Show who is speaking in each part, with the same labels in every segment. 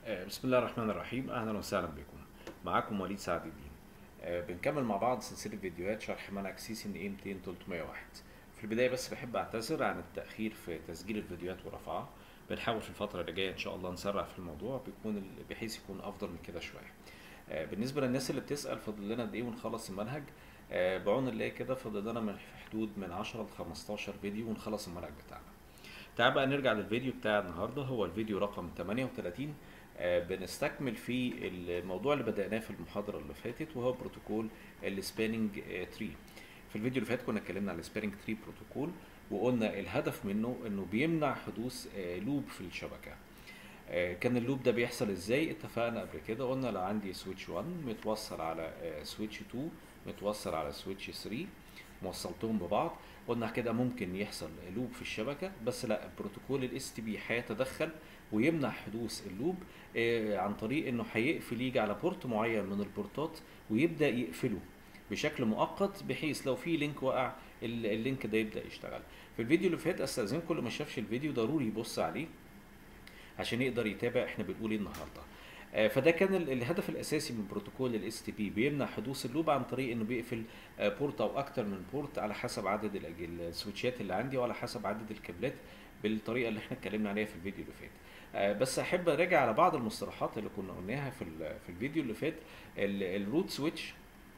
Speaker 1: آه، بسم الله الرحمن الرحيم اهلا وسهلا بكم معاكم وليد سعد الدين آه، بنكمل مع بعض سلسله فيديوهات شرح منهج سي سي ان اي 200 301 في البدايه بس بحب اعتذر عن التاخير في تسجيل الفيديوهات ورفعها بنحاول في الفتره اللي جايه ان شاء الله نسرع في الموضوع بيكون ال- بحيث يكون افضل من كده شويه آه، بالنسبه للناس اللي بتسال فاضل لنا قد ايه ونخلص المنهج آه، بعون الله كده فاضل لنا من حدود من 10 ل 15 فيديو ونخلص المنهج بتاعنا تعال بقى نرجع للفيديو بتاع النهارده هو الفيديو رقم 38 آه، بنستكمل فيه الموضوع اللي بدأناه في المحاضرة اللي فاتت وهو بروتوكول السباننج تري في الفيديو اللي فات كنا اتكلمنا عن السباننج تري بروتوكول وقلنا الهدف منه انه بيمنع حدوث آه، لوب في الشبكة آه، كان اللوب ده بيحصل ازاي اتفقنا قبل كده قلنا لو عندي سويتش 1 متوصل على آه، سويتش 2 متوصل على سويتش 3 موصلتهم ببعض قلنا كده ممكن يحصل لوب في الشبكه بس لا بروتوكول الاس تي بي هيتدخل ويمنع حدوث اللوب آه، عن طريق انه هيقفل يجي على بورت معين من البورتات ويبدا يقفله بشكل مؤقت بحيث لو في لينك وقع ال- اللينك ده يبدا يشتغل في الفيديو اللي فات استاذنكم كل ما شافش الفيديو ضروري يبص عليه عشان يقدر يتابع احنا بنقول ايه النهارده آه، فده كان ال- الهدف الاساسي من بروتوكول الاس تي بي بيمنع حدوث اللوب عن طريق انه بيقفل آه، بورت او اكتر من بورت على حسب عدد الأج- السويتشات اللي عندي وعلى حسب عدد الكابلات بالطريقه اللي احنا اتكلمنا عليها في الفيديو اللي فات آه، بس احب اراجع على بعض المصطلحات اللي كنا قلناها في ال- في الفيديو اللي فات ال- الروت سويتش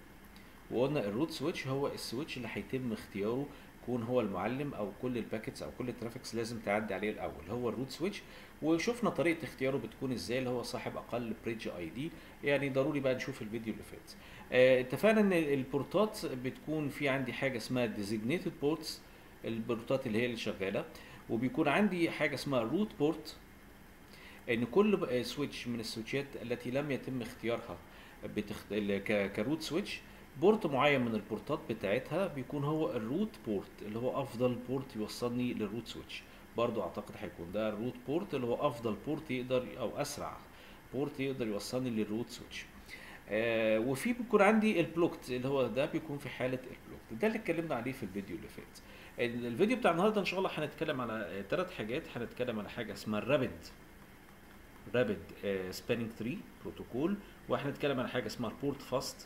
Speaker 1: وقلنا الروت سويتش هو السويتش اللي هيتم اختياره يكون هو المعلم او كل الباكتس او كل الترافيكس لازم تعدي عليه الاول هو الروت سويتش وشفنا طريقه اختياره بتكون ازاي اللي هو صاحب اقل بريدج اي دي يعني ضروري بقى نشوف الفيديو اللي فات آه، اتفقنا ان البورتات بتكون في عندي حاجه اسمها designated ports البورتات اللي هي اللي شغاله وبيكون عندي حاجه اسمها روت بورت ان كل ب- سويتش من السويتشات التي لم يتم اختيارها بتخت... ال- ك... كروت سويتش بورت معين من البورتات بتاعتها بيكون هو الروت بورت اللي هو افضل بورت يوصلني للروت سويتش برضو اعتقد هيكون ده الروت بورت اللي هو افضل بورت يقدر او اسرع بورت يقدر يوصلني للروت سويتش آه وفي بيكون عندي البلوكت اللي هو ده بيكون في حاله البلوكت ده اللي اتكلمنا عليه في الفيديو اللي فات ال- الفيديو بتاع النهارده ان شاء الله هنتكلم على ثلاث حاجات هنتكلم على حاجه اسمها الرابد رابد سباننج تري بروتوكول وهنتكلم على حاجه اسمها البورت فاست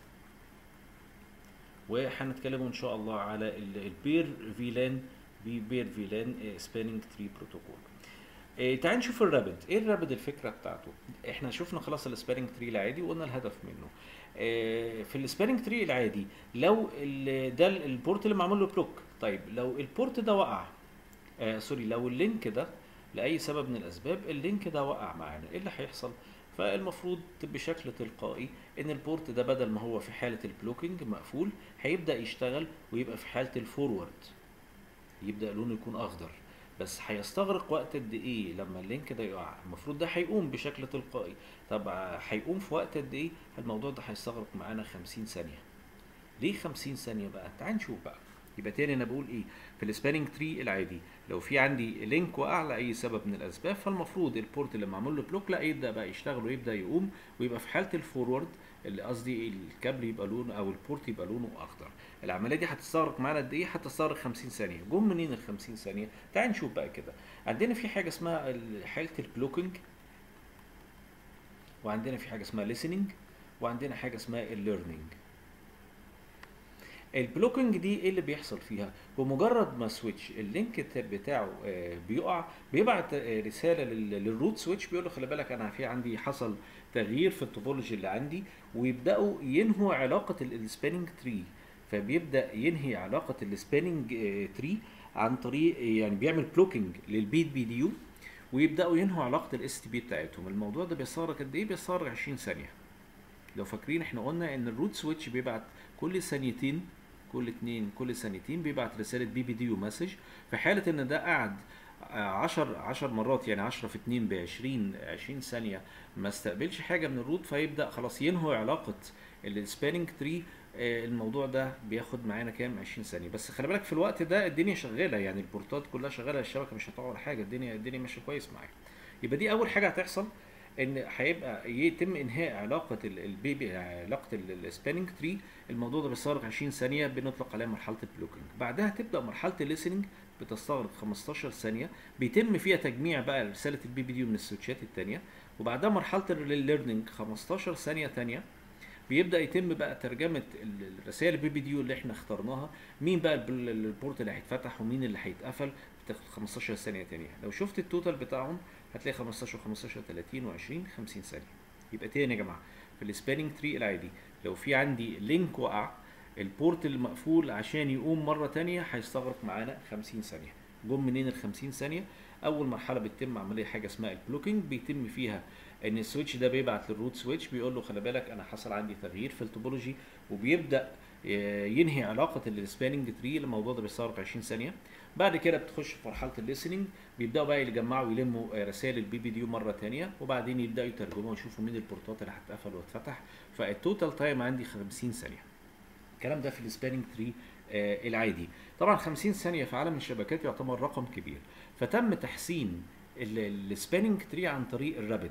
Speaker 1: وهنتكلم ان شاء الله على ال- البير فيلان بي بير فيلان سباننج تري بروتوكول إيه تعال نشوف الرابد ايه الرابد الفكره بتاعته احنا شفنا خلاص السباننج تري العادي وقلنا الهدف منه إيه في السباننج تري العادي لو ال- ده ال- البورت اللي معمول له بلوك طيب لو البورت ده وقع آه سوري لو اللينك ده لاي سبب من الاسباب اللينك ده وقع معانا ايه اللي هيحصل فالمفروض بشكل تلقائي ان البورت ده بدل ما هو في حاله البلوكينج مقفول هيبدا يشتغل ويبقى في حاله الفورورد يبدا لونه يكون اخضر بس هيستغرق وقت قد ايه لما اللينك ده يقع المفروض ده هيقوم بشكل تلقائي طب هيقوم في وقت قد ايه الموضوع ده هيستغرق معانا 50 ثانيه ليه 50 ثانيه بقى تعال نشوف بقى يبقى تاني انا بقول ايه في السباننج تري العادي لو في عندي لينك وقع لاي سبب من الاسباب فالمفروض البورت اللي معمول له بلوك لا يبدا بقى يشتغل ويبدا يقوم ويبقى في حاله الفورورد اللي قصدي الكابل يبقى لونه او البورت يبقى لونه اخضر العمليه دي هتستغرق معانا قد ايه هتستغرق 50 ثانيه جم منين ال 50 ثانيه تعال نشوف بقى كده عندنا في حاجه اسمها ال- حاله البلوكينج وعندنا في حاجه اسمها listening وعندنا حاجه اسمها الليرنينج البلوكينج دي ايه اللي بيحصل فيها بمجرد ما سويتش اللينك ت- بتاعه آه، بيقع بيبعت آه، رساله لل- للروت سويتش بيقول له خلي بالك انا في عندي حصل تغيير في التوبولوجي اللي عندي ويبداوا ينهوا علاقه السباننج تري فبيبدا ينهي علاقه السباننج تري عن طريق يعني بيعمل بلوكينج للبيت بي دي يو ويبداوا ينهوا علاقه الاس تي بي بتاعتهم الموضوع ده بيستغرق قد ايه بيستغرق 20 ثانيه لو فاكرين احنا قلنا ان الروت سويتش بيبعت كل ثانيتين كل اتنين كل ثانيتين بيبعت رساله بي بي دي يو مسج في حاله ان ده قعد 10 10 مرات يعني 10 في 2 ب 20 20 ثانيه ما استقبلش حاجه من الروت فيبدا خلاص ينهي علاقه السباننج تري الموضوع ده بياخد معانا كام 20 ثانيه بس خلي بالك في الوقت ده الدنيا شغاله يعني البورتات كلها شغاله الشبكه مش هتقع ولا حاجه الدنيا الدنيا ماشيه كويس معايا يبقى دي اول حاجه هتحصل ان هيبقى يتم انهاء علاقه ال- البيبي علاقه السباننج تري الموضوع ده بيستغرق 20 ثانيه بنطلق عليها مرحله البلوكينج بعدها تبدا مرحله الليسننج بتستغرق 15 ثانيه بيتم فيها تجميع بقى رساله البي بي دي من السويتشات الثانيه وبعدها مرحله الليرنينج 15 ثانيه تانية بيبدا يتم بقى ترجمه ال- الرسائل البي بي ديو اللي احنا اخترناها مين بقى الب- البورت اللي هيتفتح ومين اللي هيتقفل بتاخد 15 ثانيه تانية لو شفت التوتال بتاعهم هتلاقي 15 15 30 و20 50 ثانيه يبقى تاني يا جماعه في السباننج تري العادي لو في عندي لينك وقع البورت المقفول عشان يقوم مره تانية هيستغرق معانا 50 ثانيه جم منين ال 50 ثانيه اول مرحله بتتم عمليه حاجه اسمها البلوكينج بيتم فيها ان السويتش ده بيبعت للروت سويتش بيقول له خلي بالك انا حصل عندي تغيير في التوبولوجي وبيبدا ي- ينهي علاقه السباننج تري الموضوع ده بيستغرق 20 ثانيه بعد كده بتخش في مرحله الليسننج بيبداوا بقى يجمعوا ويلموا آه، رسائل البي بي ديو مره تانية وبعدين يبداوا يترجموا ويشوفوا مين البورتات اللي هتقفل وتفتح فالتوتال تايم عندي 50 ثانيه الكلام ده في السباننج تري آه العادي طبعا 50 ثانيه في عالم الشبكات يعتبر رقم كبير فتم تحسين السباننج تري عن طريق الرابد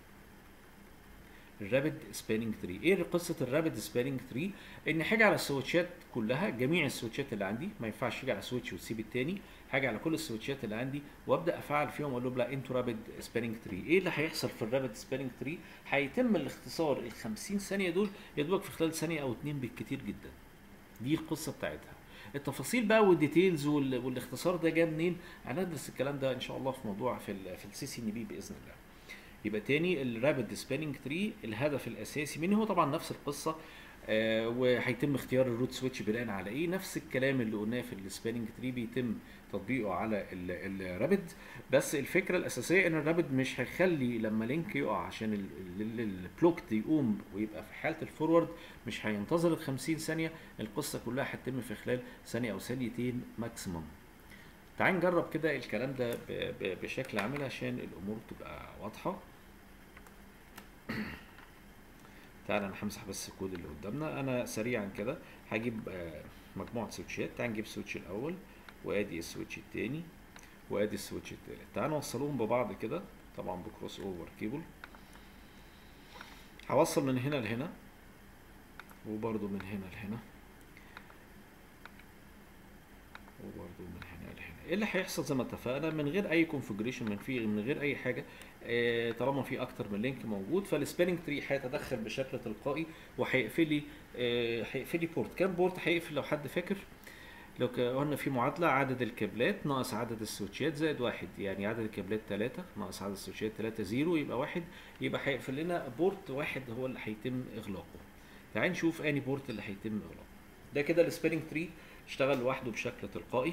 Speaker 1: الرابد سباننج تري ايه قصه الرابد سباننج تري ان حاجه على السويتشات كلها جميع السويتشات اللي عندي ما ينفعش تيجي على سويتش وتسيب التاني حاجه على كل السويتشات اللي عندي وابدا افعل فيهم اقول لهم لا انتوا رابد سباننج تري ايه اللي هيحصل في الرابد سباننج تري هيتم الاختصار ال 50 ثانيه دول يا دوبك في خلال ثانيه او اتنين بالكتير جدا دي القصه بتاعتها التفاصيل بقى والديتيلز وال... والاختصار ده جه منين هندرس الكلام ده ان شاء الله في موضوع في ال... في السي سي ان بي باذن الله يبقى تاني الرابد سباننج تري الهدف الاساسي منه هو طبعا نفس القصه آه وهيتم اختيار الروت سويتش بناء على ايه نفس الكلام اللي قلناه في السباننج تري بيتم تطبيقه على الرابد بس الفكره الاساسيه ان الرابد مش هيخلي لما لينك يقع عشان ال- ال- ال- البلوك يقوم ويبقى في حاله الفورورد مش هينتظر ال 50 ثانيه القصه كلها هتتم في خلال ثانيه او ثانيتين ماكسيموم تعال نجرب كده الكلام ده ب- ب- بشكل عامل عشان الامور تبقى واضحه تعال انا همسح بس الكود اللي قدامنا انا سريعا كده هجيب آه، مجموعه سويتشات تعال نجيب السويتش الاول وادي السويتش التاني وادي السويتش التالت تعال نوصلهم ببعض كده طبعا بكروس اوفر كيبل هوصل من هنا لهنا وبرضو من هنا لهنا وبرضو من هنا لهنا ايه اللي هيحصل زي ما اتفقنا من غير اي كونفجريشن من في من غير اي حاجه آه، طالما في اكتر من لينك موجود فالسباننج تري هيتدخل بشكل تلقائي وهيقفل لي آه، هيقفل لي بورت كام بورت هيقفل لو حد فاكر لو ك- قلنا في معادلة عدد الكابلات ناقص عدد السويتشات زائد واحد يعني عدد الكابلات تلاتة ناقص عدد السويتشات تلاتة زيرو يبقى واحد يبقى هيقفل لنا بورت واحد هو اللي هيتم إغلاقه تعال نشوف أني بورت اللي هيتم إغلاقه ده كده السباننج تري اشتغل لوحده بشكل تلقائي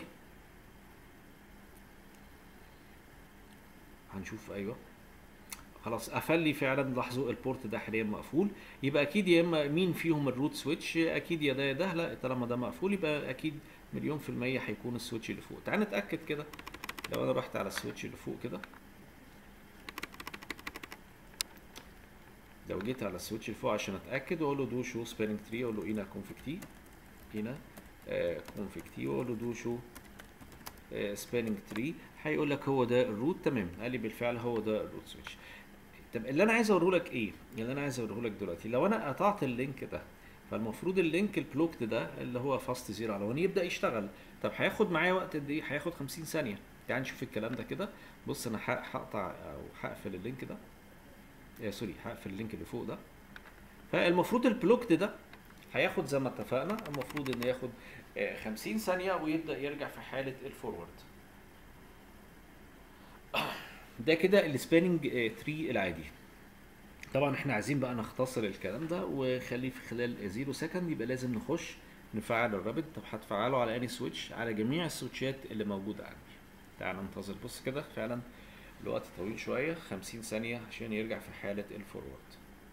Speaker 1: هنشوف أيوه خلاص قفل لي فعلا لاحظوا البورت ده حاليا مقفول يبقى اكيد يا اما مين فيهم الروت سويتش اكيد يا ده يا ده لا طالما ده مقفول يبقى اكيد مليون في المية هيكون السويتش اللي فوق تعال نتأكد كده لو انا رحت على السويتش اللي فوق كده لو جيت على السويتش اللي فوق عشان اتأكد واقول له دو شو سباننج تري اقول له اينا كونفيج تي هنا كونفيج تي واقول له دو شو سباننج تري هيقول لك هو ده الروت تمام قال لي بالفعل هو ده الروت سويتش طب اللي انا عايز اوريه لك ايه اللي انا عايز اوريه لك دلوقتي لو انا قطعت اللينك ده فالمفروض اللينك البلوكت ده اللي هو فاست زيرو على 1 يبدا يشتغل طب هياخد معايا وقت قد ايه هياخد 50 ثانيه تعال نشوف الكلام ده كده بص انا ه- هقطع او هقفل اللينك ده يا سوري هقفل اللينك اللي فوق ده فالمفروض البلوكت ده هياخد زي ما اتفقنا المفروض انه ياخد آه، 50 ثانيه ويبدا يرجع في حاله الفورورد ده كده السباننج تري العادي طبعا احنا عايزين بقى نختصر الكلام ده وخليه في خلال زيرو سكند يبقى لازم نخش نفعل الرابط طب هتفعله على اني سويتش على جميع السويتشات اللي موجوده عندي تعال ننتظر بص كده فعلا الوقت طويل شويه 50 ثانيه عشان يرجع في حاله الفورورد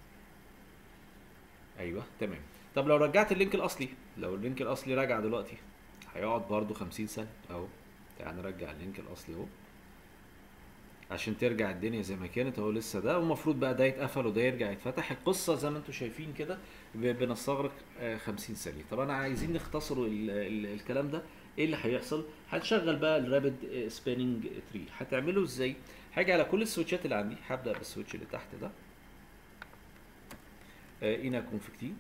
Speaker 1: ايوه تمام طب لو رجعت اللينك الاصلي لو اللينك الاصلي رجع دلوقتي هيقعد برضو 50 ثانيه اهو تعال نرجع اللينك الاصلي اهو عشان ترجع الدنيا زي ما كانت اهو لسه ده والمفروض بقى ده يتقفل وده يرجع يتفتح القصه زي ما انتم شايفين كده ب- بنستغرق آه، 50 ثانيه طبعا عايزين نختصروا ال ال الكلام ده ايه اللي هيحصل هتشغل بقى الرابد سباننج تري هتعمله ازاي هاجي على كل السويتشات اللي عندي هبدا بالسويتش اللي تحت ده اينا كونفكتي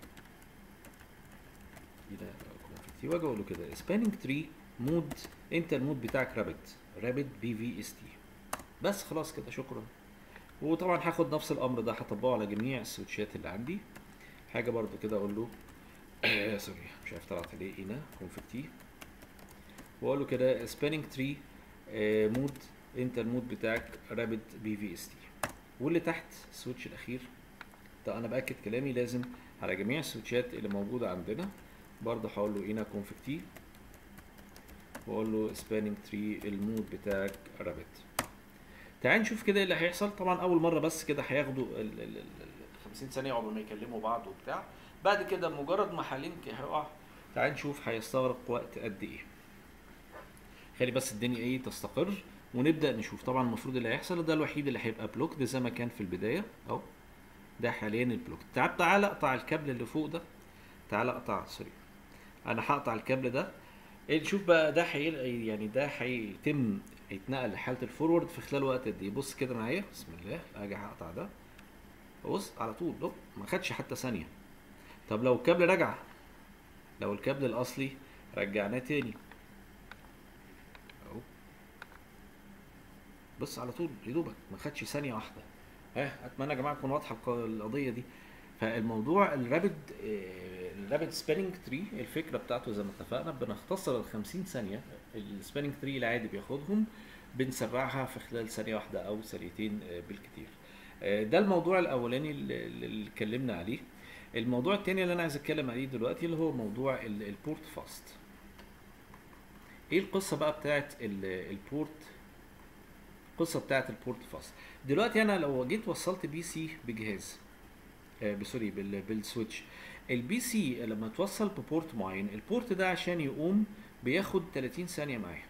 Speaker 1: اينا كونفكتي واجي اقول له كده سباننج تري مود انت المود بتاعك رابد رابد بي في اس تي بس خلاص كده شكرا وطبعا هاخد نفس الامر ده هطبقه على جميع السويتشات اللي عندي حاجه برضو كده اقول له آه سوري مش عارف طلعت ليه هنا كونفكتي واقول له كده سباننج تري مود انت المود بتاعك رابد بي في اس تي واللي تحت السويتش الاخير ده انا باكد كلامي لازم على جميع السويتشات اللي موجوده عندنا برضه هقول له هنا كونفكتي واقول له سباننج تري المود بتاعك رابد تعال نشوف كده ايه اللي هيحصل طبعا اول مره بس كده هياخدوا ال ال- ال- ال 50 ثانيه قبل ما يكلموا بعض وبتاع بعد كده مجرد ما هلينك هيقع تعال نشوف هيستغرق وقت قد ايه خلي بس الدنيا ايه تستقر ونبدا نشوف طبعا المفروض اللي هيحصل ده الوحيد اللي هيبقى بلوك ده زي ما كان في البدايه اهو ده حاليا البلوك تعال تعال اقطع الكابل اللي فوق ده تعال اقطع سوري انا هقطع الكابل ده إيه، شوف بقى ده حي يعني ده هيتم هيتنقل لحاله الفورورد في خلال وقت قد ايه بص كده معايا بسم الله اجي هقطع ده بص على طول لو ما خدش حتى ثانيه طب لو الكابل رجع لو الكابل الاصلي رجعناه تاني اهو بص على طول يا دوبك ما خدش ثانيه واحده ها اتمنى يا جماعه تكون واضحه الق- القضيه دي فالموضوع الرابد الرابد سباننج تري الفكره بتاعته زي ما اتفقنا بنختصر ال 50 ثانيه السباننج تري العادي بياخدهم بنسرعها في خلال ثانيه واحده او ثانيتين آه، بالكتير آه، ده الموضوع الاولاني اللي اللي اتكلمنا عليه الموضوع التاني اللي انا عايز اتكلم عليه دلوقتي اللي هو موضوع ال- البورت فاست ايه القصه بقى بتاعت ال- البورت القصه بتاعت البورت فاست دلوقتي انا لو جيت وصلت بي سي بجهاز آه، بسوري بال- بالسويتش البي سي لما توصل ببورت معين البورت ده عشان يقوم بياخد 30 ثانيه معايا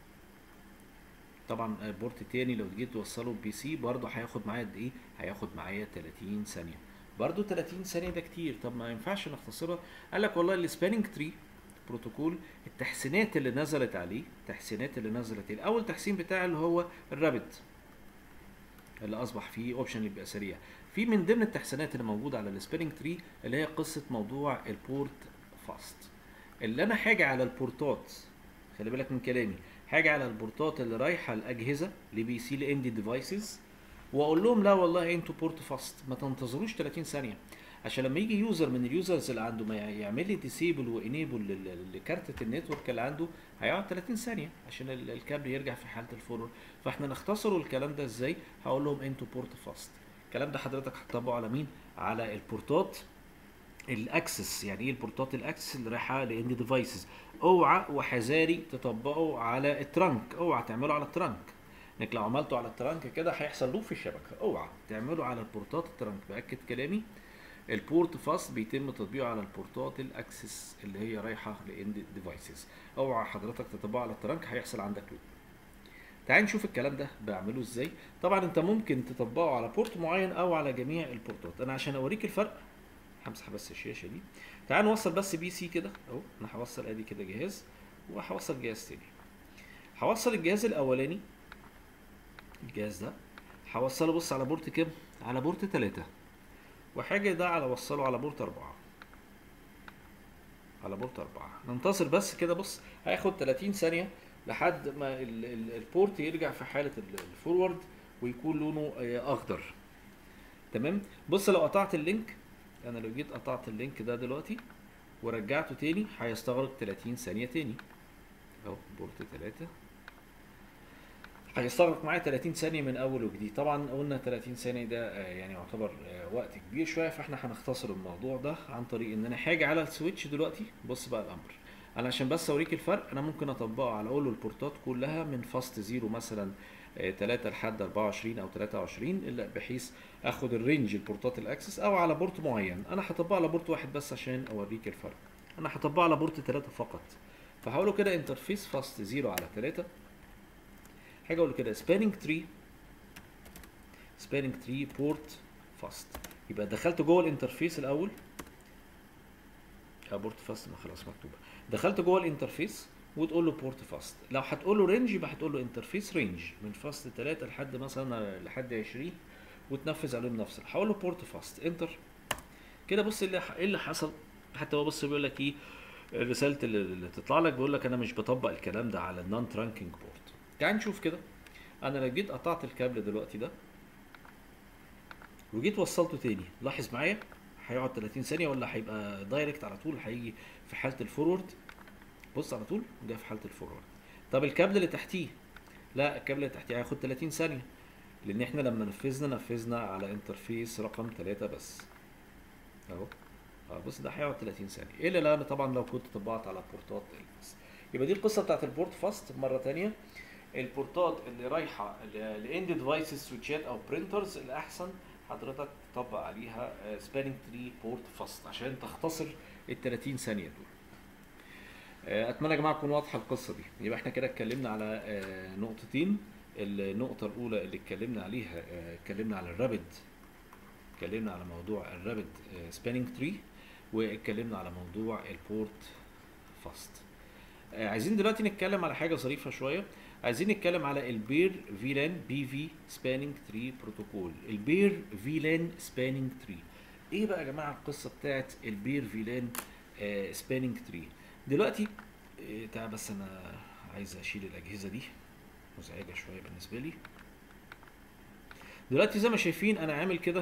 Speaker 1: طبعا آه، بورت تاني لو جيت توصله بي سي برضه هياخد معايا قد ايه هياخد معايا 30 ثانيه برضه 30 ثانيه ده كتير طب ما ينفعش نختصرها قال لك والله السباننج تري بروتوكول التحسينات اللي نزلت عليه التحسينات اللي نزلت عليه اول تحسين بتاع اللي هو الرابد اللي اصبح فيه اوبشن يبقى سريع في من ضمن التحسينات اللي موجوده على السبيلنج تري اللي هي قصه موضوع البورت فاست اللي انا حاجه على البورتات خلي بالك من كلامي حاجه على البورتات اللي رايحه الاجهزه لبي سي لاند ديفايسز واقول لهم لا والله انتوا بورت فاست ما تنتظروش 30 ثانيه عشان لما يجي يوزر من اليوزرز اللي عنده ما يعمل لي ديسيبل وانيبل لكارتة النتورك اللي عنده هيقعد 30 ثانيه عشان ال- الكابل يرجع في حاله الفورورد فاحنا نختصروا الكلام ده ازاي هقول لهم انتوا بورت فاست الكلام ده حضرتك هتطبقه على مين على البورتات الاكسس يعني ايه البورتات الاكسس اللي رايحه لاند ديفايسز اوعى وحذاري تطبقه على الترانك اوعى تعمله على الترانك انك لو عملته على الترانك كده هيحصل لوب في الشبكه اوعى تعمله على البورتات الترانك باكد كلامي البورت فاست بيتم تطبيقه على البورتات الاكسس اللي هي رايحه لاند ديفايسز اوعى حضرتك تطبقه على الترانك هيحصل عندك لوب تعال نشوف الكلام ده بعمله ازاي طبعا انت ممكن تطبقه على بورت معين او على جميع البورتات انا عشان اوريك الفرق همسح بس الشاشه دي تعال نوصل بس بي سي كده اهو انا هوصل ادي كده جهاز وهوصل جهاز تاني هوصل الجهاز الاولاني الجهاز ده هوصله بص على بورت كام على بورت 3 وحاجه ده على اوصله على بورت 4 على بورت 4 ننتظر بس كده بص هياخد 30 ثانيه لحد ما ال- ال- البورت يرجع في حاله ال- الفورورد ويكون لونه آه، اخضر تمام بص لو قطعت اللينك انا لو جيت قطعت اللينك ده دلوقتي ورجعته تاني هيستغرق 30 ثانيه تاني اهو بورت 3 هيستغرق معايا 30 ثانيه من اول وجديد طبعا قلنا 30 ثانيه ده آه، يعني يعتبر آه، وقت كبير شويه فاحنا هنختصر الموضوع ده عن طريق ان انا حاجه على السويتش دلوقتي بص بقى الامر انا عشان بس اوريك الفرق انا ممكن اطبقه على اول البورتات كلها من فاست زيرو مثلا 3 لحد 24 او 23 إلا بحيث اخد الرينج البورتات الاكسس او على بورت معين انا هطبقه على بورت واحد بس عشان اوريك الفرق انا هطبقه على بورت 3 فقط فهقوله كده انترفيس فاست زيرو على 3 حاجه اقول كده سباننج تري سباننج تري بورت فاست يبقى دخلت جوه الانترفيس الاول بورت فاست ما خلاص مكتوبه دخلت جوه الانترفيس وتقول له بورت فاست لو هتقول له رينج يبقى هتقول له انترفيس رينج من فاست 3 لحد مثلا لحد 20 وتنفذ عليهم نفس هقول له بورت فاست انتر كده بص اللي ايه اللي حصل حتى هو بص بيقول لك ايه رساله اللي اللي تطلع لك بيقول لك انا مش بطبق الكلام ده على النون ترانكينج بورت تعال نشوف كده انا لو جيت قطعت الكابل دلوقتي ده وجيت وصلته تاني لاحظ معايا هيقعد 30 ثانيه ولا هيبقى دايركت على طول هيجي في حاله الفورورد بص على طول جه في حاله الفورورد طب الكابل اللي تحتيه لا الكابل اللي تحتيه هياخد 30 ثانيه لان احنا لما نفذنا نفذنا على انترفيس رقم 3 بس اهو اه بص ده هيقعد 30 ثانيه الا لا طبعا لو كنت طبقت على بورتات الفاست يبقى دي القصه بتاعت البورت فاست مره تانية البورتات اللي رايحه لاند ديفايسز سويتشات او برينترز الاحسن حضرتك تطبق عليها سباننج تري بورت فاست عشان تختصر ال 30 ثانيه دول آه، اتمنى يا جماعه تكون واضحه القصه دي يبقى احنا كده اتكلمنا على آه، نقطتين النقطه الاولى اللي اتكلمنا عليها آه، اتكلمنا على الرابد اتكلمنا على موضوع الرابد سباننج تري واتكلمنا على موضوع البورت فاست آه، عايزين دلوقتي نتكلم على حاجه ظريفه شويه عايزين نتكلم على البير فيلان بي في سباننج تري بروتوكول البير فيلان سباننج تري ايه بقى يا جماعه القصه بتاعت البير فيلان سباننج تري دلوقتي آه، تعال بس انا عايز اشيل الاجهزه دي مزعجه شويه بالنسبه لي دلوقتي زي ما شايفين انا عامل كده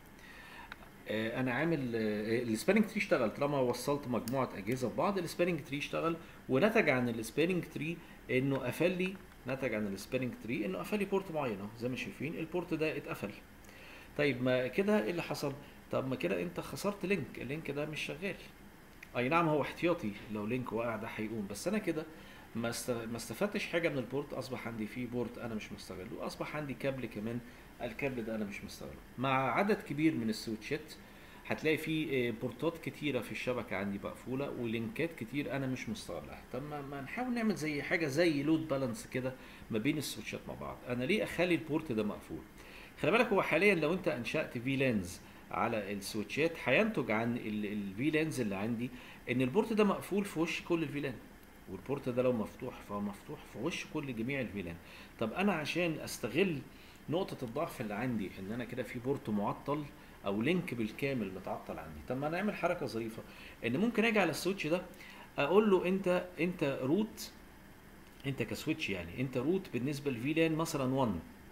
Speaker 1: آه، انا عامل السباننج تري اشتغل طالما وصلت مجموعه اجهزه ببعض السباننج تري اشتغل ونتج عن السباننج تري انه قفل لي نتج عن السباننج تري انه قفل لي بورت معين اهو زي ما شايفين البورت ده اتقفل طيب ما كده ايه اللي حصل طب ما كده انت خسرت لينك اللينك ده مش شغال اي نعم هو احتياطي لو لينك وقع ده هيقوم بس انا كده ما است- ما استفدتش حاجه من البورت اصبح عندي فيه بورت انا مش مستغله واصبح عندي كابل كمان الكابل ده انا مش مستغله مع عدد كبير من السويتشات هتلاقي في آه، بورتات كتيره في الشبكه عندي مقفوله ولينكات كتير انا مش مستغلها طب ما ما نحاول نعمل زي حاجه زي لود بالانس كده ما بين السويتشات مع بعض انا ليه اخلي البورت ده مقفول خلي بالك هو حاليا لو انت انشات في لانز على السويتشات هينتج عن الفي لانز اللي عندي ان البورت ده مقفول في وش كل الفيلان والبورت ده لو مفتوح فهو مفتوح في وش كل جميع الفيلان طب انا عشان استغل نقطة الضعف اللي عندي ان انا كده في بورت معطل او لينك بالكامل متعطل عندي طب ما نعمل حركة ظريفة ان ممكن اجي على السويتش ده اقول له انت انت روت انت كسويتش يعني انت روت بالنسبة لفيلان مثلا 1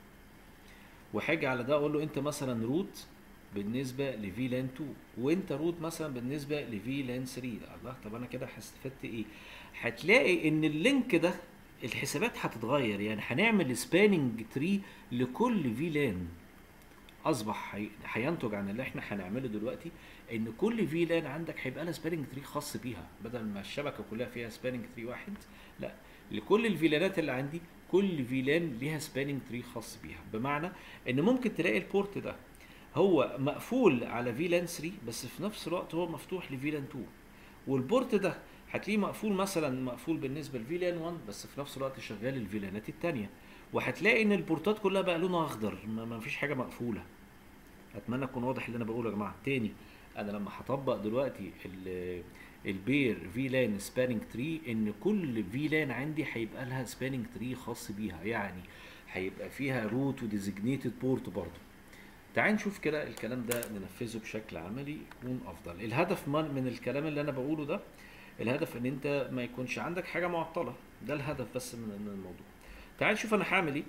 Speaker 1: وحاجة على ده اقول له انت مثلا روت بالنسبة لفيلان 2 وانت روت مثلا بالنسبة لفيلان 3 الله طب انا كده استفدت ايه هتلاقي ان اللينك ده الحسابات هتتغير يعني هنعمل سباننج تري لكل فيلان اصبح هي- هينتج عن اللي احنا هنعمله دلوقتي ان كل فيلان عندك هيبقى لها سباننج تري خاص بيها بدل ما الشبكه كلها فيها سباننج تري واحد لا لكل الفيلانات اللي عندي كل فيلان ليها سباننج تري خاص بيها بمعنى ان ممكن تلاقي البورت ده هو مقفول على فيلان 3 بس في نفس الوقت هو مفتوح لفيلان 2 والبورت ده هتلاقيه مقفول مثلا مقفول بالنسبه لفيلان 1 بس في نفس الوقت شغال الفيلانات التانية وهتلاقي ان البورتات كلها بقى لونها اخضر ما ما فيش حاجه مقفوله اتمنى اكون واضح اللي انا بقوله يا جماعه تاني انا لما هطبق دلوقتي ال- البير فيلان سباننج تري ان كل فيلان عندي هيبقى لها سباننج تري خاص بيها يعني هيبقى فيها روت وديزيجنيتد بورت برضه تعال نشوف كده الكلام ده ننفذه بشكل عملي يكون افضل الهدف من من الكلام اللي انا بقوله ده الهدف ان انت ما يكونش عندك حاجه معطله ده الهدف بس من من الموضوع تعال نشوف انا هعمل ايه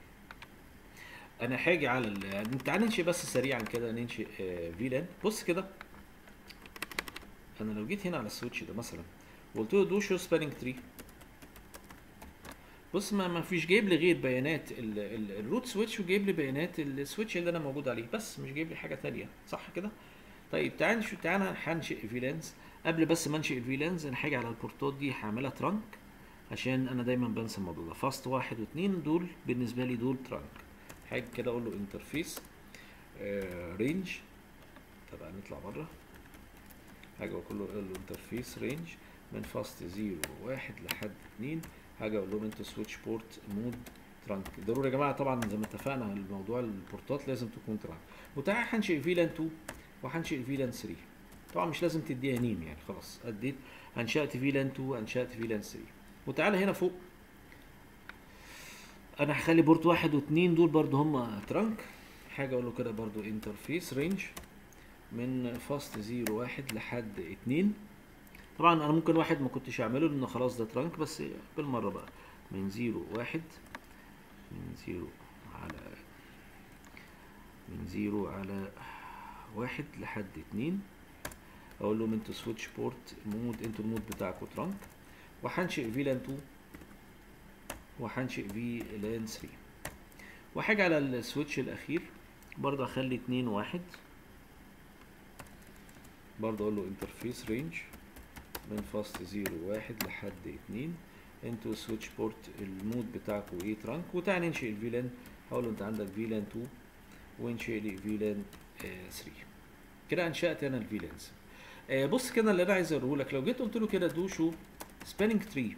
Speaker 1: انا هاجي على ال... تعال ننشئ بس سريعا كده ننشئ آه، فيلان بص كده انا لو جيت هنا على السويتش ده مثلا وقلت له دو شو سباننج تري بص ما ما فيش جايب لي غير بيانات ال- ال- الروت سويتش وجايب لي بيانات السويتش اللي انا موجود عليه بس مش جايب لي حاجه تانية صح كده طيب تعال نشوف تعال هنشئ فيلانز قبل بس ما انشئ الفيلانز انا هاجي على البورتات دي هعملها ترانك عشان انا دايما بنسى الموضوع ده فاست واحد واثنين دول بالنسبه لي دول ترانك هاجي كده اقول له انترفيس رينج طبعا نطلع بره هاجي اقول له اقول له انترفيس رينج من فاست زيرو واحد لحد اتنين هاجي اقول لهم انتوا سويتش بورت مود ترانك ضروري يا جماعه طبعا زي ما اتفقنا الموضوع البورتات لازم تكون ترانك وتعالى هنشئ فيلان 2 وهنشئ فيلان 3 طبعا مش لازم تديها نيم يعني خلاص اديت انشات فيلان 2 انشات فيلان 3 وتعالى هنا فوق انا هخلي بورت واحد واثنين دول برضو هم ترانك حاجه اقول له كده برضو انترفيس رينج من فاست زيرو واحد لحد اتنين طبعا انا ممكن واحد ما كنتش اعمله لان خلاص ده ترانك بس بالمره بقى من زيرو واحد من زيرو على من زيرو على واحد لحد اتنين اقول لهم انتوا سويتش بورت مود انتوا المود بتاعكم ترانك وهنشئ فيلان 2 وهنشئ فيلان 3 وحاجة على السويتش الاخير برضه اخلي اتنين واحد برضه اقول له انترفيس رينج من فاست زيرو واحد لحد اتنين انتوا سويتش بورت المود بتاعكم ايه ترانك وتعالى ننشئ الفيلان هقول له انت عندك فيلان 2 وانشئ لي فيلان 3 كده انشأت انا الفيلانز آه بص كده اللي انا عايز اوريه لك لو جيت قلت له كده دوشو سباننج تري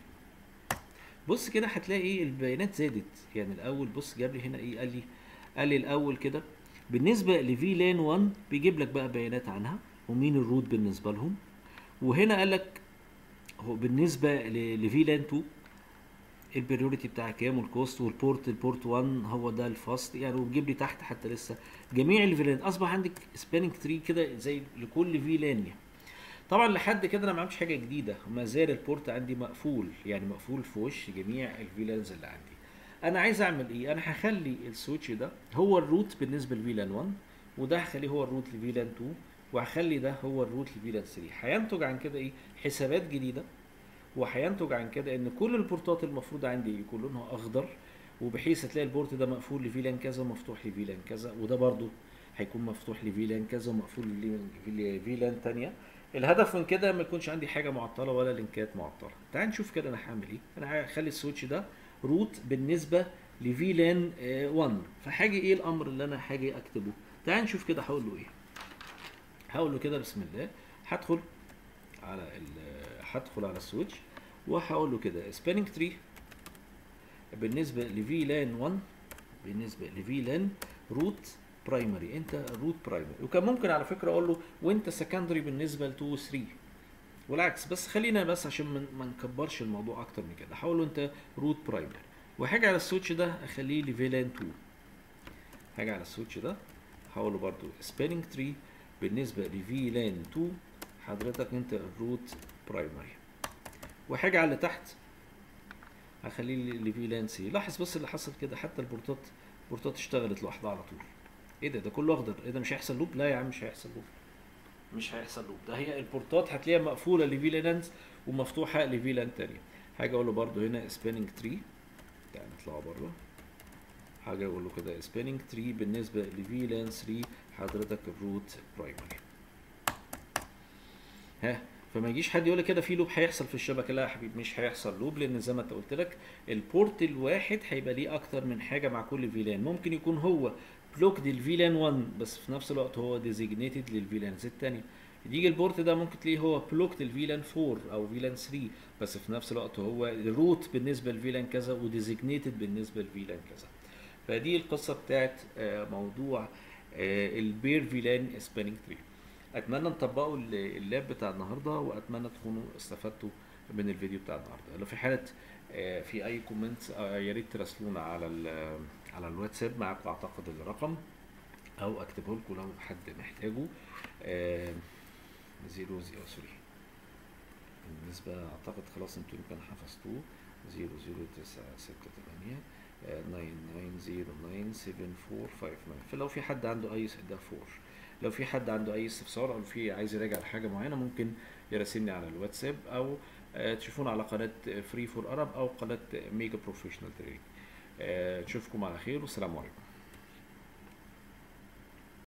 Speaker 1: بص كده هتلاقي ايه البيانات زادت يعني الاول بص جاب لي هنا ايه قال لي قال لي الاول كده بالنسبه لفي لان 1 بيجيب لك بقى بيانات عنها ومين الروت بالنسبه لهم وهنا قال لك هو بالنسبه لفي لان 2 البريوريتي بتاعها كام والكوست والبورت البورت 1 هو ده الفاست يعني وبيجيب لي تحت حتى لسه جميع الفيلان اصبح عندك سباننج تري كده زي لكل فيلان يعني. طبعا لحد كده انا ما عملتش حاجه جديده ما زال البورت عندي مقفول يعني مقفول في وش جميع الفيلانز اللي عندي انا عايز اعمل ايه انا هخلي السويتش ده هو الروت بالنسبه لفيلان 1 وده هخليه هو الروت لفيلان 2 وهخلي ده هو الروت لفيلان 3 هينتج عن كده ايه حسابات جديده وهينتج عن كده ان كل البورتات المفروض عندي يكون لونها اخضر وبحيث هتلاقي البورت ده مقفول لفيلان كذا ومفتوح لفيلان كذا وده برضو هيكون مفتوح لفيلان كذا ومقفول لفيلان تانية الهدف من كده ما يكونش عندي حاجه معطله ولا لينكات معطله تعال نشوف كده انا هعمل ايه انا هخلي السويتش ده روت بالنسبه لفيلان 1 فحاجه ايه الامر اللي انا هاجي اكتبه تعال نشوف كده هقول له ايه هقول له كده بسم الله هدخل على هدخل على السويتش وهقول له كده سباننج تري بالنسبه لفي لان 1 بالنسبه لفي لان روت برايمري انت روت برايمري وكان ممكن على فكره اقول له وانت سكندري بالنسبه ل 2 و 3 والعكس بس خلينا بس عشان ما نكبرش الموضوع اكتر من كده هقول له انت روت برايمري وهاجي على السويتش ده اخليه لفيلان 2 هاجي على السويتش ده هقول له برده سباننج تري بالنسبه لفيلان 2 حضرتك انت الروت برايمري وحاجه على اللي تحت هخليه لفيلان سي لاحظ بس اللي حصل كده حتى البورتات البورتات اشتغلت لوحدها على طول ايه ده ده كله اخضر ايه ده مش هيحصل لوب لا يا عم مش هيحصل لوب مش هيحصل لوب ده هي البورتات هتلاقيها مقفوله لفيلانز ومفتوحه لفيلان تانية حاجه اقول له برده هنا سباننج تري يعني نطلع بره حاجه اقول له كده سباننج تري بالنسبه لفيلان 3 حضرتك الروت برايمري ها فما يجيش حد يقول لك كده في لوب هيحصل في الشبكه لا يا حبيبي مش هيحصل لوب لان زي ما انت قلت لك البورت الواحد هيبقى ليه اكتر من حاجه مع كل فيلان ممكن يكون هو بلوكد الفيلان 1 بس في نفس الوقت هو ديزيجنيتد للفيلانز الثانيه يجي البورت ده ممكن تلاقيه هو بلوكد الفيلان 4 او فيلان 3 بس في نفس الوقت هو روت بالنسبه لفيلان كذا وديزيجنيتد بالنسبه لفيلان كذا فدي القصه بتاعت موضوع البير فيلان سباننج تري اتمنى نطبقوا اللاب بتاع النهارده واتمنى تكونوا استفدتوا من الفيديو بتاع النهارده لو في حاله في اي كومنت يا ريت تراسلونا على على الواتساب معاكم اعتقد الرقم او اكتبه لكم لو حد محتاجه زيرو زيرو سوري بالنسبة اعتقد خلاص انتوا يمكن حفظتوه زيرو زيرو تسعة ستة تمانية ناين ناين زيرو ناين سفن فور فايف ناين فلو في حد عنده اي ده فور لو في حد عنده اي استفسار او في عايز يراجع حاجة معينة ممكن يراسلني على الواتساب او تشوفونا على قناة فري فور ارب او قناة ميجا بروفيشنال تريننج نشوفكم على خير والسلام عليكم